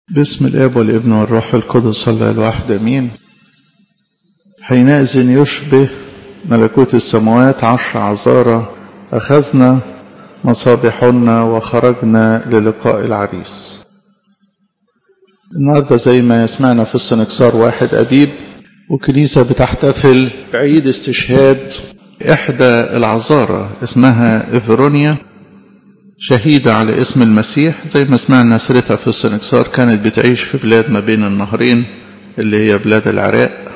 باسم الاب والابن والروح القدس الله الواحد امين حينئذ يشبه ملكوت السماوات عشر عذارى اخذنا مصابيحنا وخرجنا للقاء العريس النهارده زي ما سمعنا في السنكسار واحد اديب وكنيسه بتحتفل بعيد استشهاد احدى العذارى اسمها افرونيا شهيدة على اسم المسيح زي ما سمعنا سيرتها في السنكسار كانت بتعيش في بلاد ما بين النهرين اللي هي بلاد العراق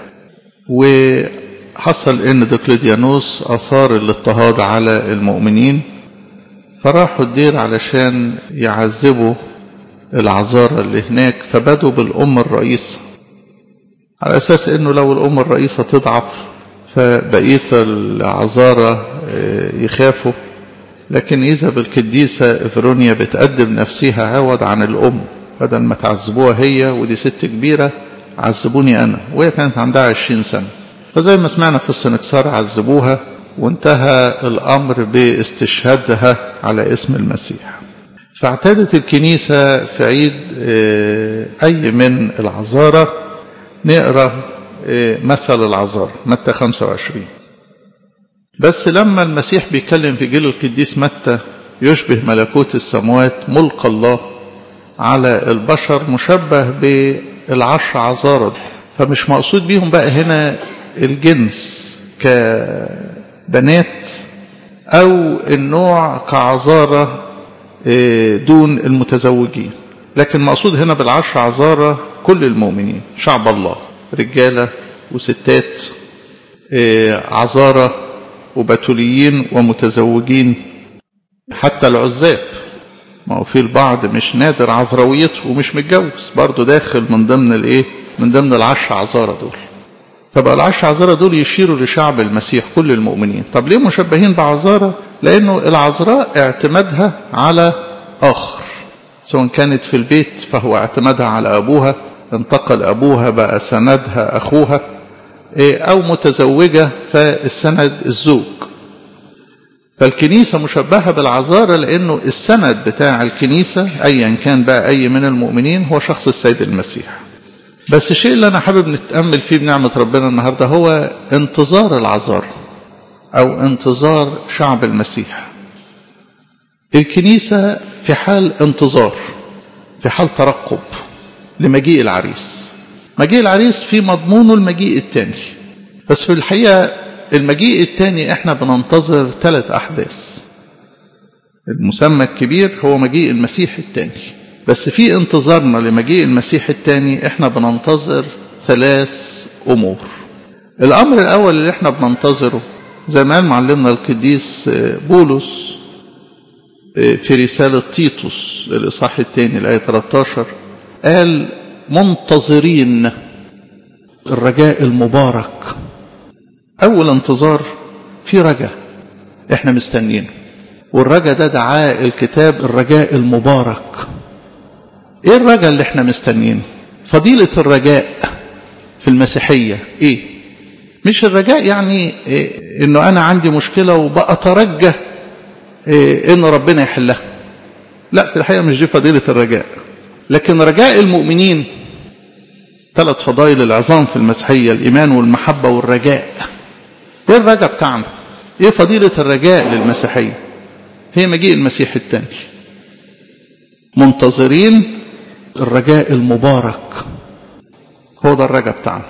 وحصل ان دقلديانوس اثار الاضطهاد على المؤمنين فراحوا الدير علشان يعذبوا العذارى اللي هناك فبدوا بالأم الرئيسة على أساس أنه لو الأم الرئيسة تضعف فبقية العذارى يخافوا لكن إذا بالقديسة إفرونيا بتقدم نفسها عوض عن الأم بدل ما تعذبوها هي ودي ست كبيرة عذبوني أنا وهي كانت عندها عشرين سنة فزي ما سمعنا في السنكسار عذبوها وانتهى الأمر باستشهادها على اسم المسيح فاعتادت الكنيسة في عيد أي من العذارى نقرأ مثل العذارى متى 25 بس لما المسيح بيتكلم في جيل القديس متى يشبه ملكوت السماوات ملك الله على البشر مشبه بالعشر عذارى فمش مقصود بيهم بقى هنا الجنس كبنات أو النوع كعذارى دون المتزوجين لكن مقصود هنا بالعشر عذارى كل المؤمنين شعب الله رجالة وستات عذارى وبتوليين ومتزوجين حتى العزاب ما هو في البعض مش نادر عذراويته ومش متجوز برضه داخل من ضمن الايه من ضمن العشر عذارى دول فبقى العشر عذارى دول يشيروا لشعب المسيح كل المؤمنين طب ليه مشبهين بعذارى لانه العذراء اعتمادها على اخر سواء كانت في البيت فهو اعتمادها على ابوها انتقل ابوها بقى سندها اخوها او متزوجة فالسند الزوج فالكنيسة مشبهة بالعذارى لانه السند بتاع الكنيسة ايا كان بقى اي من المؤمنين هو شخص السيد المسيح بس الشيء اللي انا حابب نتأمل فيه بنعمة ربنا النهاردة هو انتظار العذارى او انتظار شعب المسيح الكنيسة في حال انتظار في حال ترقب لمجيء العريس مجيء العريس في مضمونه المجيء الثاني بس في الحقيقة المجيء الثاني احنا بننتظر ثلاث احداث المسمى الكبير هو مجيء المسيح الثاني بس في انتظارنا لمجيء المسيح الثاني احنا بننتظر ثلاث امور الامر الاول اللي احنا بننتظره زي ما قال معلمنا القديس بولس في رسالة تيتوس الإصحاح الثاني الآية 13 قال منتظرين الرجاء المبارك أول انتظار في رجاء احنا مستنيينه والرجاء ده دعاه الكتاب الرجاء المبارك ايه الرجاء اللي احنا مستنيينه فضيلة الرجاء في المسيحية ايه مش الرجاء يعني إيه انه انا عندي مشكلة وبأترجى إيه ان ربنا يحلها لا في الحقيقة مش دي فضيلة الرجاء لكن رجاء المؤمنين ثلاث فضائل العظام في المسيحية الإيمان والمحبة والرجاء ايه الرجاء بتاعنا ايه فضيلة الرجاء للمسيحية هي مجيء المسيح الثاني منتظرين الرجاء المبارك هو ده الرجاء بتاعنا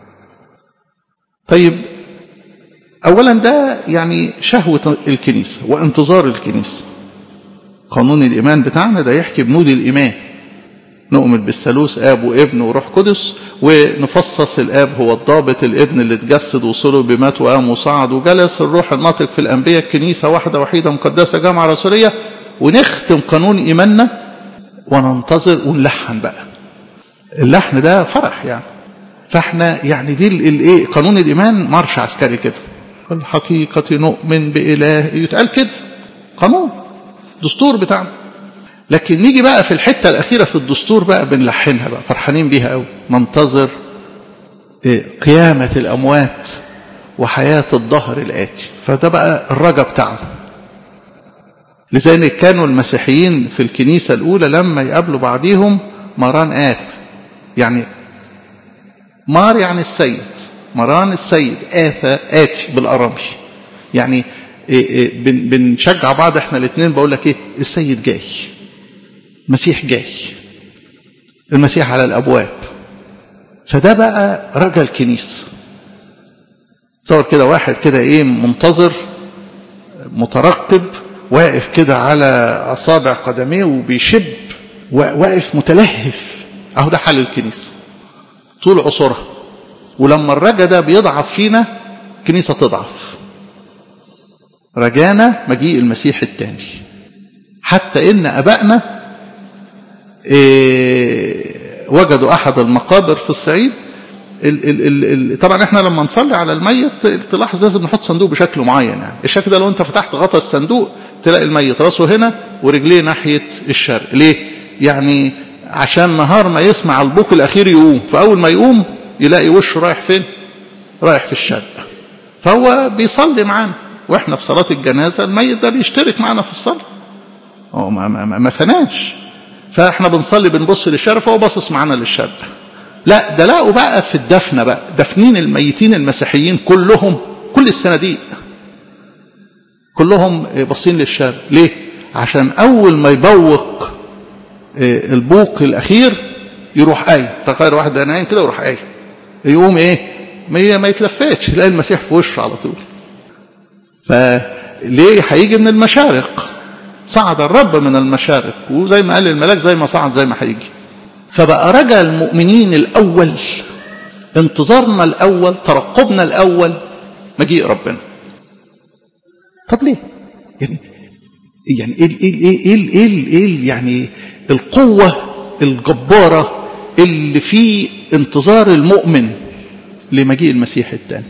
طيب اولا ده يعني شهوة الكنيسة وانتظار الكنيسة قانون الايمان بتاعنا ده يحكي بنود الايمان نؤمن بالثالوث اب وابن وروح قدس ونفصص الاب هو الضابط الابن اللي اتجسد وصلب بمات وقام وصعد وجلس الروح الناطق في الانبياء الكنيسه واحده وحيده مقدسه جامعه رسوليه ونختم قانون ايماننا وننتظر ونلحن بقى اللحن ده فرح يعني فاحنا يعني دي الايه قانون الايمان مارش عسكري كده الحقيقة نؤمن بإله يتقال كده قانون دستور بتاعنا لكن نيجي بقى في الحتة الأخيرة في الدستور بقى بنلحنها بقى فرحانين بيها قوي ننتظر قيامة الأموات وحياة الظهر الآتي فده بقى الرجا بتاعنا لذلك كانوا المسيحيين في الكنيسة الأولى لما يقابلوا بعضيهم ماران آث يعني مار يعني السيد مران السيد آثى آتي بالأرامي يعني إيه إيه بن بنشجع بعض احنا الاثنين بقول لك ايه السيد جاي المسيح جاي المسيح على الابواب فده بقى رجا الكنيسه تصور كده واحد كده ايه منتظر مترقب واقف كده على اصابع قدميه وبيشب واقف متلهف اهو ده حال الكنيسه طول عصورها ولما الرجا ده بيضعف فينا الكنيسه تضعف رجانا مجيء المسيح الثاني حتى ان ابائنا إيه وجدوا احد المقابر في الصعيد ال ال ال ال طبعا احنا لما نصلي على الميت تلاحظ لازم نحط صندوق بشكل معين يعني الشكل ده لو انت فتحت غطا الصندوق تلاقي الميت راسه هنا ورجليه ناحيه الشرق ليه يعني عشان نهار ما يسمع البوق الاخير يقوم فاول ما يقوم يلاقي وشه رايح فين رايح في الشرق فهو بيصلي معانا واحنا في صلاه الجنازه الميت ده بيشترك معانا في الصلاه هو ما, ما, ما, ما فناش فاحنا بنصلي بنبص للشرق فهو باصص معانا للشرق لا ده لقوا بقى في الدفنه بقى دفنين الميتين المسيحيين كلهم كل الصناديق كلهم باصين للشرق ليه عشان اول ما يبوق البوق الاخير يروح قايم تخيل واحد نايم كده ويروح قايم يقوم ايه ما ما يتلفتش يلاقي المسيح في وشه على طول فليه هيجي من المشارق صعد الرب من المشارق وزي ما قال الملاك زي ما صعد زي ما هيجي فبقى رجا المؤمنين الاول انتظارنا الاول ترقبنا الاول مجيء ربنا طب ليه يعني يعني ايه ايه ايه ايه ايه, إيه يعني القوه الجباره اللي في انتظار المؤمن لمجيء المسيح الثاني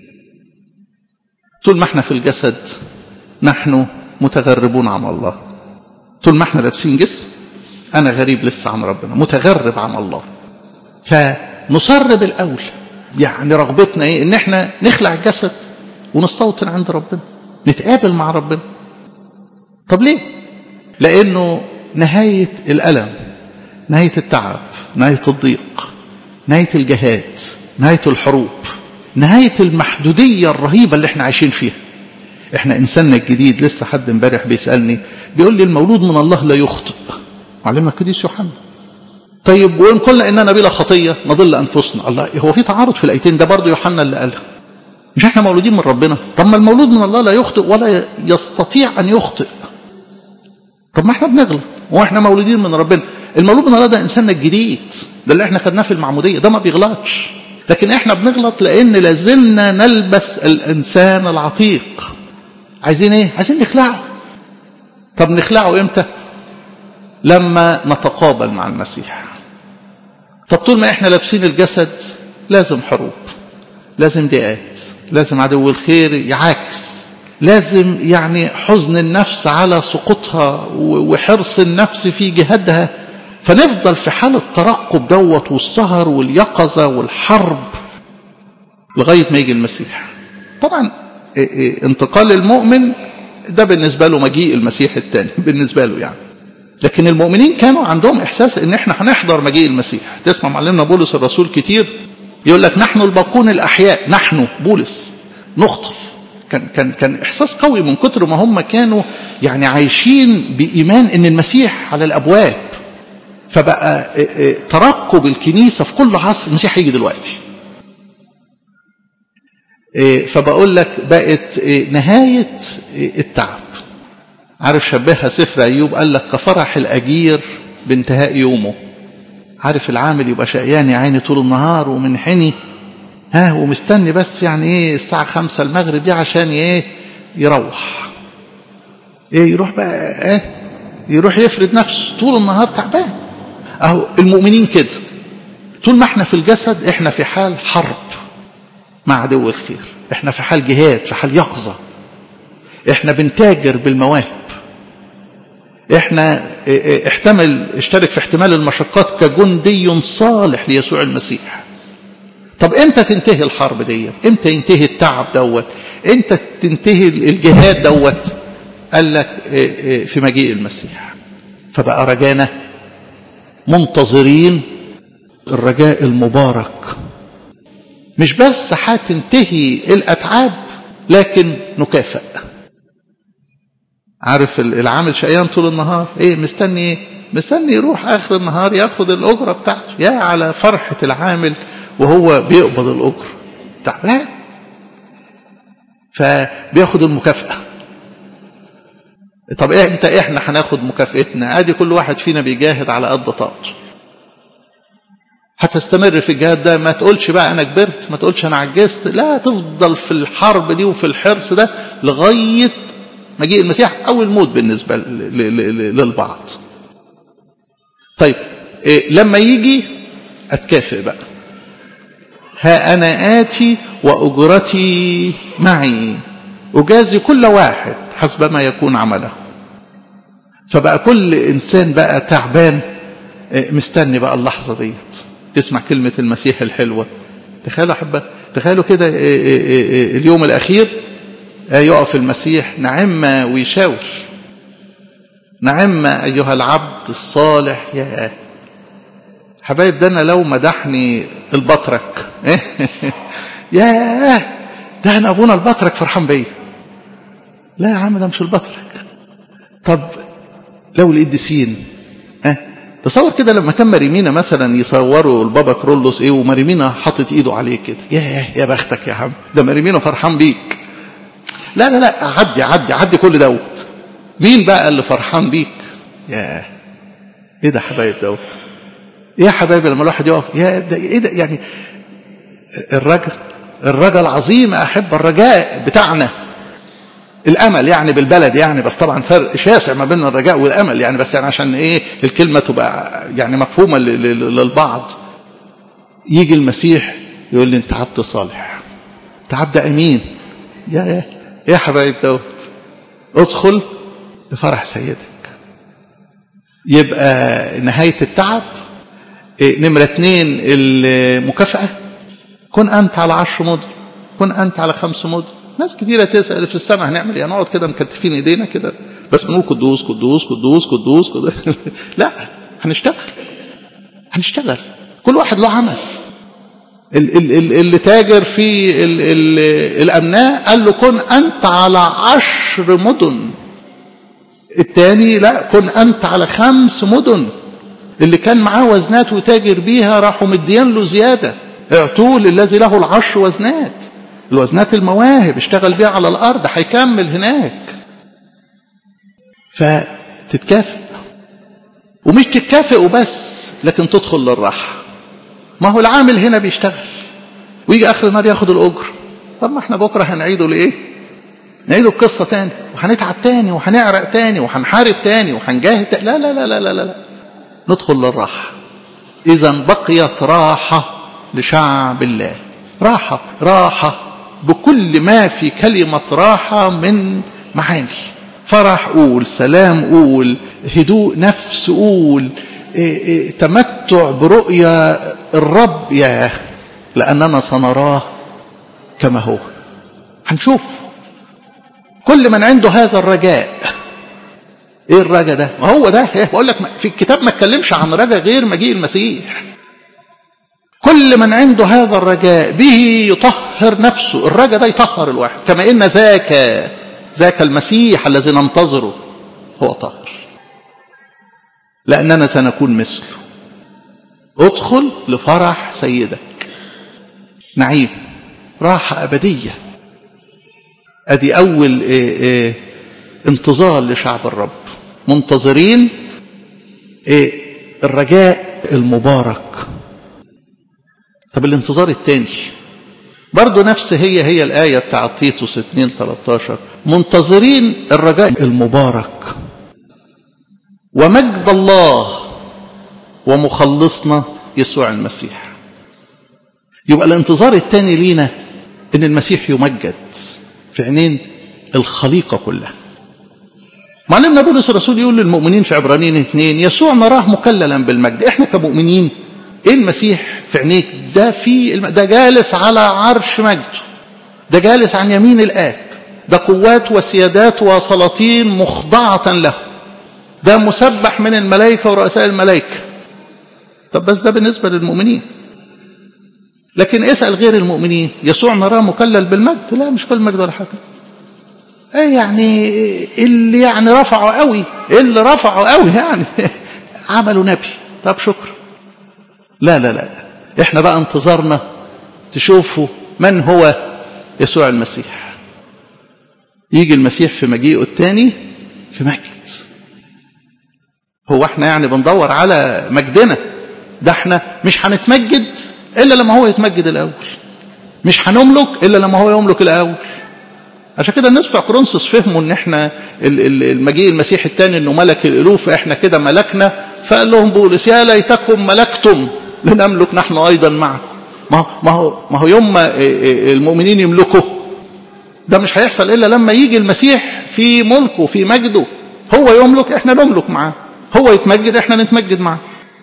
طول ما احنا في الجسد نحن متغربون عن الله طول ما احنا لابسين جسم انا غريب لسه عن ربنا متغرب عن الله فنصر بالاول يعني رغبتنا ايه ان احنا نخلع الجسد ونستوطن عند ربنا نتقابل مع ربنا طب ليه لانه نهايه الالم نهايه التعب نهايه الضيق نهايه الجهاد نهايه الحروب نهايه المحدوديه الرهيبه اللي احنا عايشين فيها احنا انساننا الجديد لسه حد امبارح بيسالني بيقول لي المولود من الله لا يخطئ علمنا القديس يوحنا طيب وان قلنا اننا بلا خطيه نضل انفسنا الله هو في تعارض في الايتين ده برضه يوحنا اللي قالها مش احنا مولودين من ربنا طب ما المولود من الله لا يخطئ ولا يستطيع ان يخطئ طب ما احنا بنغلط واحنا مولودين من ربنا المولود من الله ده انساننا الجديد ده اللي احنا خدناه في المعموديه ده ما بيغلطش لكن احنا بنغلط لان لازلنا نلبس الانسان العتيق عايزين ايه عايزين نخلعه طب نخلعه امتى لما نتقابل مع المسيح طب طول ما احنا لابسين الجسد لازم حروب لازم ضيقات لازم عدو الخير يعاكس لازم يعني حزن النفس على سقوطها وحرص النفس في جهادها فنفضل في حال الترقب دوت والسهر واليقظة والحرب لغاية ما يجي المسيح طبعا انتقال المؤمن ده بالنسبة له مجيء المسيح الثاني بالنسبة له يعني لكن المؤمنين كانوا عندهم إحساس إن إحنا هنحضر مجيء المسيح تسمع معلمنا بولس الرسول كتير يقول لك نحن الباقون الأحياء نحن بولس نخطف كان كان كان إحساس قوي من كتر ما هم كانوا يعني عايشين بإيمان إن المسيح على الأبواب فبقى ترقب الكنيسة في كل عصر المسيح هيجي دلوقتي فبقول لك بقت نهاية التعب عارف شبهها سفر أيوب قال لك كفرح الأجير بانتهاء يومه عارف العامل يبقى شقيان يا عيني طول النهار ومنحني ها ومستني بس يعني ايه الساعة خمسة المغرب دي عشان ايه يروح ايه يروح بقى ايه يروح يفرد نفسه طول النهار تعبان اهو المؤمنين كده طول ما احنا في الجسد احنا في حال حرب مع عدو الخير احنا في حال جهاد في حال يقظة احنا بنتاجر بالمواهب احنا احتمل اشترك في احتمال المشقات كجندي صالح ليسوع المسيح طب امتى تنتهي الحرب دي امتى ينتهي التعب دوت امتى تنتهي الجهاد دوت قال لك في مجيء المسيح فبقى رجانا منتظرين الرجاء المبارك مش بس هتنتهي الأتعاب لكن نكافئ عارف العامل شقيان طول النهار ايه مستني ايه مستني يروح اخر النهار ياخد الاجره بتاعته يا على فرحه العامل وهو بيقبض الاجره تعبان فبياخد المكافاه طب إيه انت احنا هناخد مكافئتنا ادي كل واحد فينا بيجاهد على قد طاقته هتستمر في الجهاد ده ما تقولش بقى انا كبرت ما تقولش انا عجزت لا تفضل في الحرب دي وفي الحرص ده لغايه مجيء المسيح او الموت بالنسبه للبعض طيب إيه لما يجي اتكافئ بقى ها انا اتي واجرتي معي اجازي كل واحد حسب ما يكون عمله فبقى كل انسان بقى تعبان مستني بقى اللحظه ديت تسمع كلمه المسيح الحلوه تخيلوا احبه تخيلوا كده اليوم الاخير يقف المسيح نعم ويشاور نعم أيها العبد الصالح يا حبايب ده أنا لو مدحني البطرك يا ده أنا أبونا البطرك فرحان بيا لا يا عم ده مش البطرك طب لو القديسين ها تصور كده لما كان مريمينا مثلا يصوروا البابا كرولوس ايه ومريمينا حاطط ايده عليه كده يا يا بختك يا عم ده مريمينا فرحان بيك لا لا لا عدي عدي عدي كل دوت مين بقى اللي فرحان بيك يا ايه ده حبايب دوت ايه يا حبايبي لما الواحد يقف يا ده ايه ده يعني الرجل الرجل عظيم احب الرجاء بتاعنا الامل يعني بالبلد يعني بس طبعا فرق شاسع ما بين الرجاء والامل يعني بس يعني عشان ايه الكلمه تبقى يعني مفهومه للبعض يجي المسيح يقول لي انت عبد صالح انت عبد امين يا يا يا حبايب دوت ادخل لفرح سيدك يبقى نهاية التعب نمرة اتنين المكافأة كن أنت على عشر مدن كن أنت على خمس مدن ناس كتيرة تسأل في السماء هنعمل ايه نقعد كده مكتفين ايدينا كده بس بنقول قدوس قدوس قدوس قدوس قدوس لا هنشتغل هنشتغل كل واحد له عمل اللي تاجر في ال ال الأمناء قال له كن أنت على عشر مدن التاني لا كن أنت على خمس مدن اللي كان معاه وزنات وتاجر بيها راحوا مديان له زيادة اعطوه للذي له العشر وزنات الوزنات المواهب اشتغل بيها على الأرض هيكمل هناك فتتكافئ ومش تتكافئ وبس لكن تدخل للراحه ما هو العامل هنا بيشتغل ويجي اخر النهار ياخد الاجر طب ما احنا بكره هنعيده لايه نعيده القصه تاني وهنتعب تاني وهنعرق تاني وهنحارب تاني وهنجاهد تاني. لا لا لا لا لا لا ندخل للراحه اذا بقيت راحه لشعب الله راحه راحه بكل ما في كلمه راحه من معاني فرح قول سلام قول هدوء نفس قول إيه إيه تمتع برؤيا الرب يا لأننا سنراه كما هو هنشوف كل من عنده هذا الرجاء ايه الرجاء ده ما هو ده إيه بقول لك في الكتاب ما اتكلمش عن رجاء غير مجيء المسيح كل من عنده هذا الرجاء به يطهر نفسه الرجاء ده يطهر الواحد كما ان ذاك ذاك المسيح الذي ننتظره هو طاهر لأننا سنكون مثله ادخل لفرح سيدك نعيم راحة أبدية أدي أول إيه إيه انتظار لشعب الرب منتظرين إيه الرجاء المبارك طب الانتظار الثاني برضو نفس هي هي الآية بتاع تيتوس 2 13 منتظرين الرجاء المبارك ومجد الله ومخلصنا يسوع المسيح يبقى الانتظار الثاني لينا ان المسيح يمجد في عينين الخليقة كلها معلمنا بولس الرسول يقول للمؤمنين في عبرانيين اثنين يسوع نراه مكللا بالمجد احنا كمؤمنين ايه المسيح في عينيك ده في ده جالس على عرش مجده ده جالس عن يمين الآب ده قوات وسيادات وسلاطين مخضعة له ده مسبح من الملائكة ورؤساء الملائكة طب بس ده بالنسبة للمؤمنين لكن اسأل غير المؤمنين يسوع نراه مكلل بالمجد لا مش كل مجد ولا حاجة ايه يعني اللي يعني رفعه قوي اللي رفعه قوي يعني عملوا نبي طب شكرا لا لا لا احنا بقى انتظرنا تشوفوا من هو يسوع المسيح يجي المسيح في مجيئه الثاني في مجد هو احنا يعني بندور على مجدنا ده احنا مش هنتمجد الا لما هو يتمجد الاول مش هنملك الا لما هو يملك الاول عشان كده الناس بتوع كورنثوس فهموا ان احنا المجيء المسيح الثاني انه ملك الالوف فاحنا كده ملكنا فقال لهم بولس يا ليتكم ملكتم لنملك نحن ايضا معكم ما ما هو ما هو يوم ما المؤمنين يملكوا ده مش هيحصل الا لما يجي المسيح في ملكه في مجده هو يملك احنا نملك معاه هو يتمجد احنا نتمجد معاه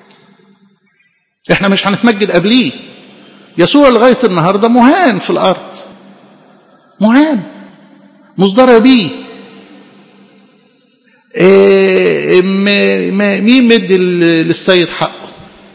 احنا مش هنتمجد قبليه يسوع لغايه النهارده مهان في الارض مهان مصدر بيه إيه مين مدي للسيد حقه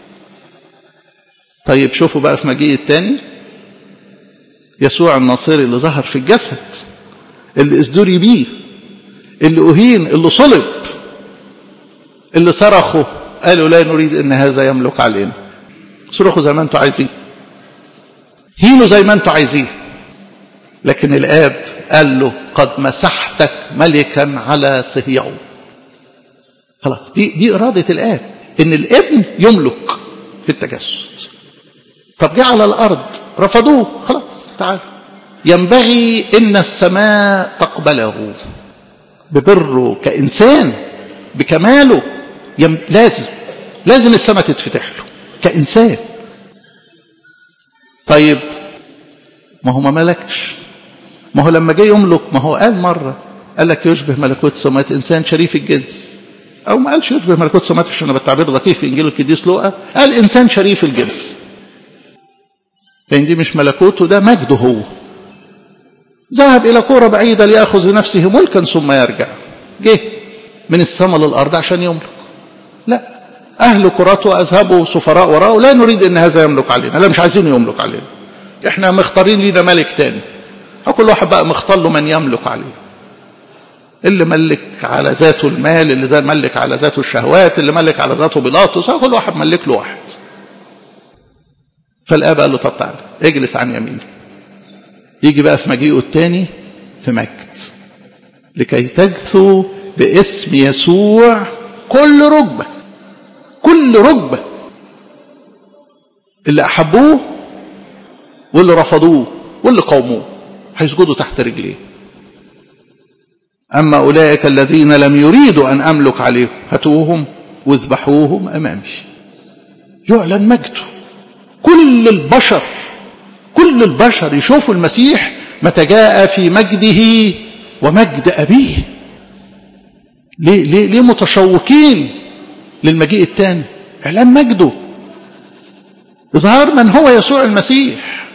طيب شوفوا بقى في مجيء الثاني يسوع الناصري اللي ظهر في الجسد اللي ازدري بيه اللي أهين اللي صلب اللي صرخوا قالوا لا نريد ان هذا يملك علينا صرخوا زي ما انتوا عايزين هينوا زي ما انتوا عايزين لكن الاب قال له قد مسحتك ملكا على صهيون خلاص دي دي اراده الاب ان الابن يملك في التجسد طب جه على الارض رفضوه خلاص تعال ينبغي ان السماء تقبله ببره كانسان بكماله يم... لازم لازم السماء تتفتح له كانسان طيب ما هو ما ملكش ما هو لما جه يملك ما هو قال مره قال لك يشبه ملكوت السماوات انسان شريف الجنس او ما قالش يشبه ملكوت السماوات عشان انا بالتعبير دقيق في انجيل القديس لوقا قال انسان شريف الجنس لان دي مش ملكوته ده مجده هو ذهب الى كوره بعيده لياخذ لنفسه ملكا ثم يرجع جه من السماء للارض عشان يملك لا اهل كرته اذهبوا سفراء وراءه لا نريد ان هذا يملك علينا لا مش عايزين يملك علينا احنا مختارين لينا ملك تاني كل واحد بقى مختار له من يملك عليه اللي ملك على ذاته المال اللي زي ملك على ذاته الشهوات اللي ملك على ذاته بيلاطس كل واحد ملك له واحد فالاب قال له طب تعالى اجلس عن يميني يجي بقى في مجيئه الثاني في مجد لكي تجثو باسم يسوع كل ركبه كل ركبه اللي احبوه واللي رفضوه واللي قاوموه هيسجدوا تحت رجليه أما أولئك الذين لم يريدوا أن أملك عليهم هاتوهم واذبحوهم أمامي يعلن مجده كل البشر كل البشر يشوفوا المسيح متى جاء في مجده ومجد أبيه ليه, ليه, ليه متشوقين للمجيء الثاني إعلان مجده إظهار من هو يسوع المسيح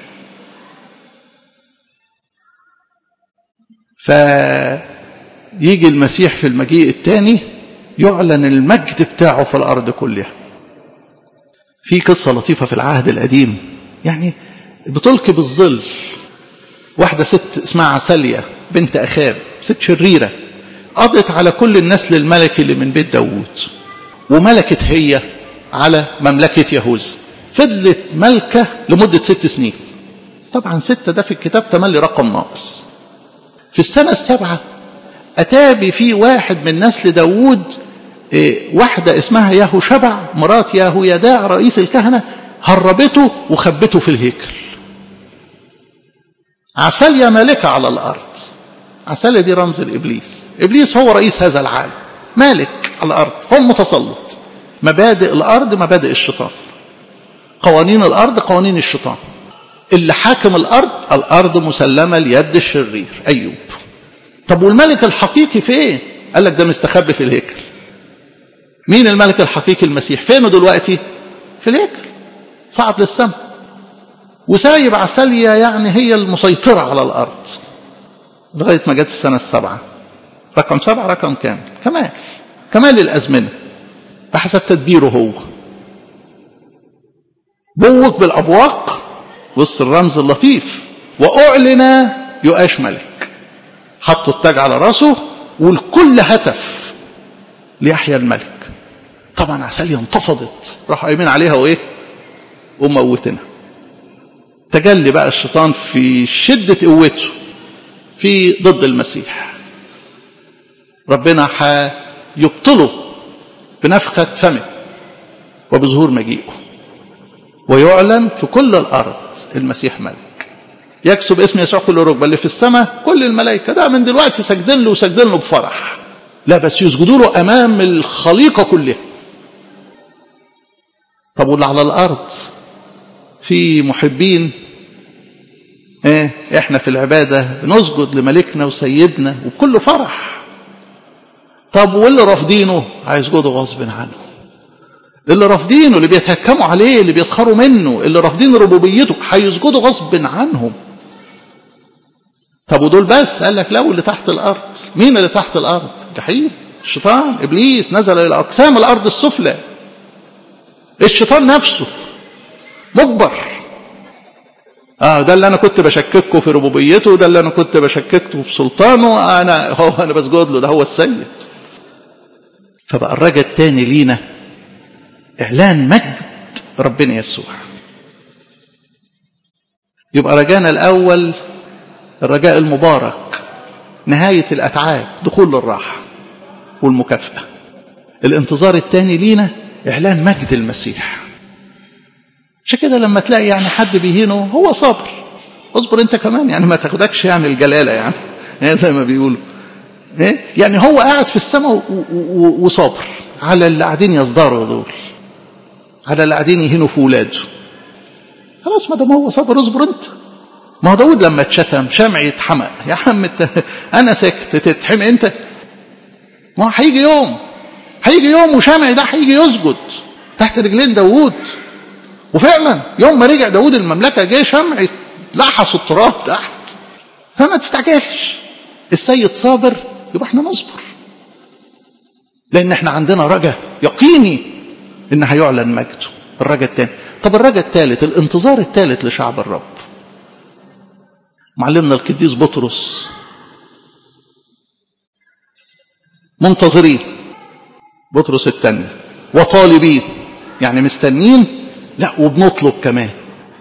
فيجي المسيح في المجيء الثاني يعلن المجد بتاعه في الأرض كلها في قصة لطيفة في العهد القديم يعني بتلقي بالظل واحدة ست اسمها عسالية بنت أخاب ست شريرة قضت على كل النسل الملكي اللي من بيت داوود وملكت هي على مملكة يهوذا فضلت ملكة لمدة ست سنين طبعا ستة ده في الكتاب تملي رقم ناقص في السنة السابعة أتى في واحد من نسل داوود واحدة اسمها ياهو شبع مرات ياهو يداع رئيس الكهنة هربته وخبته في الهيكل عساليا مالكة على الأرض عساليا دي رمز الإبليس إبليس هو رئيس هذا العالم مالك على الأرض هو المتسلط مبادئ الأرض مبادئ الشيطان قوانين الأرض قوانين الشيطان اللي حاكم الأرض الأرض مسلمة ليد الشرير أيوب طب والملك الحقيقي فين قال لك ده مستخبي في الهيكل مين الملك الحقيقي المسيح فينه دلوقتي في الهيكل صعد للسماء وسايب عسالية يعني هي المسيطرة على الأرض لغاية ما جت السنة السبعة رقم سبعة رقم كامل كمال كمال الأزمنة بحسب تدبيره هو بوق بالابواق وسط الرمز اللطيف واعلن يؤاش ملك حطوا التاج على راسه والكل هتف ليحيى الملك طبعا عسالية انتفضت راحوا قايمين عليها وايه وموتنا تجلي بقى الشيطان في شدة قوته في ضد المسيح ربنا هيبطله بنفخة فمه وبظهور مجيئه ويعلن في كل الأرض المسيح ملك يكسب اسم يسوع كل ركبة اللي في السماء كل الملائكة ده من دلوقتي ساجدين له وساجدين له بفرح لا بس يسجدوا له أمام الخليقة كلها طب واللي على الأرض في محبين ايه احنا في العبادة بنسجد لملكنا وسيدنا وبكل فرح طب واللي رافضينه هيسجدوا غصب عنه اللي رافضينه اللي بيتهكموا عليه اللي بيسخروا منه اللي رافضين ربوبيته هيسجدوا غصب عنهم طب ودول بس قال لك لو اللي تحت الارض مين اللي تحت الارض جحيم الشيطان ابليس نزل الى اقسام الارض السفلى الشيطان نفسه مجبر اه ده اللي انا كنت بشككه في ربوبيته ده اللي انا كنت بشككه في سلطانه انا هو انا بسجد له ده هو السيد فبقى الرجا الثاني لينا اعلان مجد ربنا يسوع يبقى رجانا الاول الرجاء المبارك نهاية الأتعاب دخول للراحة والمكافأة الانتظار الثاني لينا إعلان مجد المسيح عشان كده لما تلاقي يعني حد بيهينه هو صابر اصبر انت كمان يعني ما تاخدكش يعني الجلاله يعني, يعني زي ما بيقولوا إيه؟ يعني هو قاعد في السماء وصابر على اللي قاعدين يصدروا دول على اللي قاعدين يهينوا في ولاده خلاص ما دام هو صابر اصبر انت ما هو داود لما اتشتم شمع يتحمق يا عم انت انا سكت تتحمق انت ما هو هيجي يوم هيجي يوم وشمع ده هيجي يسجد تحت رجلين داوود وفعلا يوم ما رجع داود المملكة جه شمع لحس التراب تحت فما تستعجلش السيد صابر يبقى احنا نصبر لان احنا عندنا رجا يقيني ان هيعلن مجده الرجا الثاني طب الرجا الثالث الانتظار الثالث لشعب الرب معلمنا القديس بطرس منتظرين بطرس الثاني وطالبين يعني مستنين لا وبنطلب كمان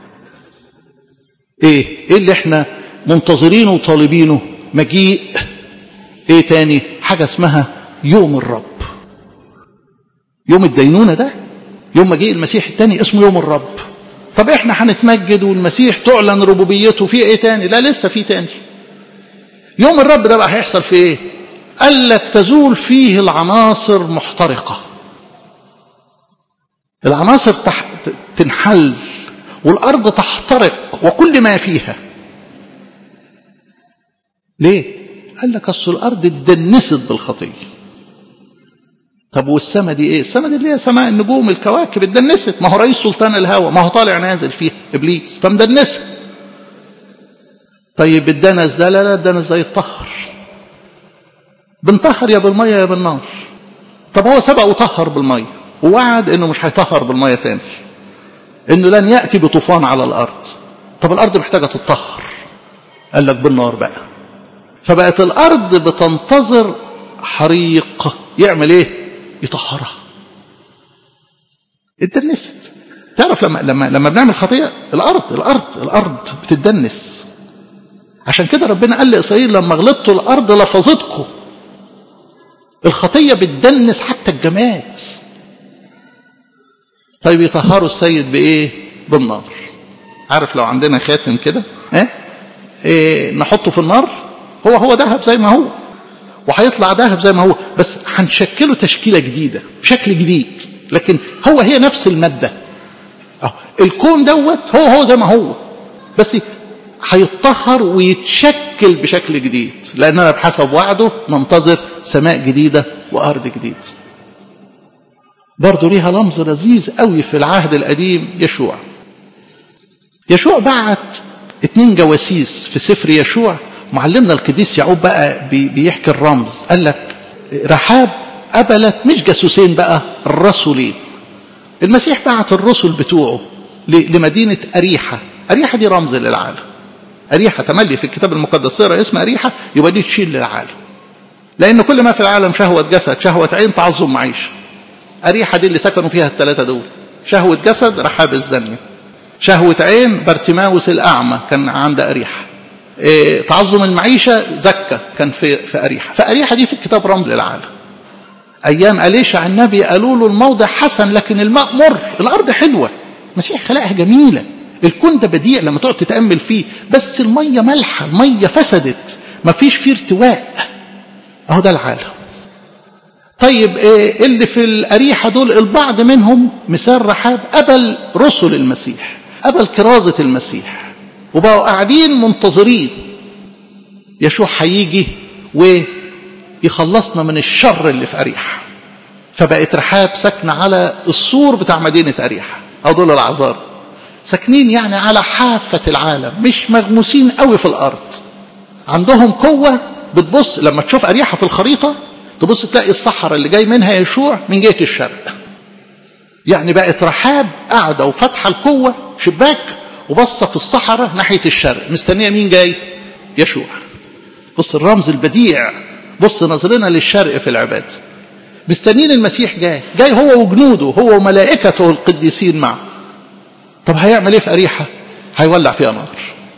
ايه ايه اللي احنا منتظرينه وطالبينه مجيء ايه تاني حاجة اسمها يوم الرب يوم الدينونة ده يوم مجيء المسيح التاني اسمه يوم الرب طب احنا هنتمجد والمسيح تعلن ربوبيته في ايه تاني لا لسه في تاني يوم الرب ده بقى هيحصل في ايه قال لك تزول فيه العناصر محترقة العناصر تح... تنحل والأرض تحترق وكل ما فيها ليه قال لك أصل الأرض اتدنست بالخطية طب والسماء دي ايه السماء دي اللي هي سماء النجوم الكواكب اتدنست ما هو رئيس سلطان الهوى ما هو طالع نازل فيها ابليس فمدنسها طيب الدنس ده لا لا الدنس ده يتطهر بنطهر يا بالميه يا بالنار طب هو سبق وطهر بالميه ووعد انه مش هيطهر بالميه تاني انه لن ياتي بطوفان على الارض طب الارض محتاجه تتطهر قال لك بالنار بقى فبقت الارض بتنتظر حريق يعمل ايه يطهرها اتدنست تعرف لما لما لما بنعمل خطيه الارض الارض الارض بتدنس عشان كده ربنا قال لاسرائيل لما غلطتوا الارض لفظتكم الخطيه بتدنس حتى الجماد طيب يطهروا السيد بايه بالنار عارف لو عندنا خاتم كده اه؟ إيه نحطه في النار هو هو ذهب زي ما هو وهيطلع ذهب زي ما هو بس هنشكله تشكيله جديده بشكل جديد لكن هو هي نفس الماده أه. الكون دوت هو هو زي ما هو بس هيتطهر ويتشكل بشكل جديد لاننا بحسب وعده ننتظر سماء جديده وارض جديد برضه ليها لمز لذيذ قوي في العهد القديم يشوع يشوع بعت اتنين جواسيس في سفر يشوع معلمنا القديس يعقوب بقى بيحكي الرمز قال لك رحاب قبلت مش جاسوسين بقى الرسولين المسيح بعت الرسل بتوعه لمدينة أريحة أريحة دي رمز للعالم أريحة تملي في الكتاب المقدس تقرا اسم أريحة يبقى دي تشيل للعالم لأن كل ما في العالم شهوة جسد شهوة عين تعظم معيشة أريحة دي اللي سكنوا فيها الثلاثة دول شهوة جسد رحاب الزانية شهوة عين بارتماوس الأعمى كان عند أريحة إيه تعظم المعيشة زكة كان في في أريحة فأريحة دي في الكتاب رمز للعالم أيام أليشع النبي قالوا له الموضع حسن لكن الماء مر الأرض حلوة المسيح خلقها جميلة الكون ده بديع لما تقعد تتأمل فيه بس المية مالحة المية فسدت مفيش فيه ارتواء أهو ده العالم طيب إيه اللي في الأريحة دول البعض منهم مثال رحاب قبل رسل المسيح قبل كرازة المسيح وبقوا قاعدين منتظرين يشوع هيجي ويخلصنا من الشر اللي في أريحة فبقت رحاب ساكنة على السور بتاع مدينة أريحة أو دول العذار ساكنين يعني على حافة العالم مش مغموسين قوي في الأرض عندهم قوة بتبص لما تشوف أريحة في الخريطة تبص تلاقي الصحراء اللي جاي منها يشوع من جهة الشرق يعني بقت رحاب قاعدة وفاتحة القوة شباك وبصة في الصحراء ناحية الشرق مستنية مين جاي يشوع بص الرمز البديع بص نظرنا للشرق في العبادة مستنين المسيح جاي جاي هو وجنوده هو وملائكته القديسين معه طب هيعمل ايه في أريحة هيولع فيها نار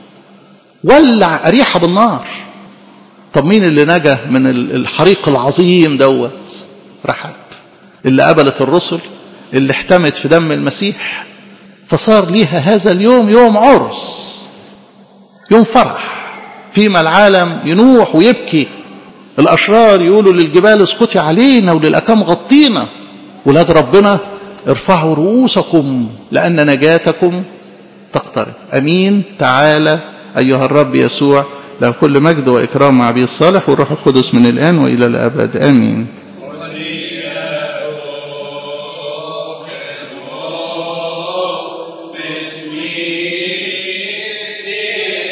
ولع أريحة بالنار طب مين اللي نجا من الحريق العظيم دوت رحاب اللي قبلت الرسل اللي احتمت في دم المسيح فصار ليها هذا اليوم يوم عرس يوم فرح فيما العالم ينوح ويبكي الأشرار يقولوا للجبال اسقطي علينا وللأكام غطينا ولاد ربنا ارفعوا رؤوسكم لأن نجاتكم تقترب أمين تعالى أيها الرب يسوع له كل مجد وإكرام مع أبي الصالح والروح القدس من الآن وإلى الأبد آمين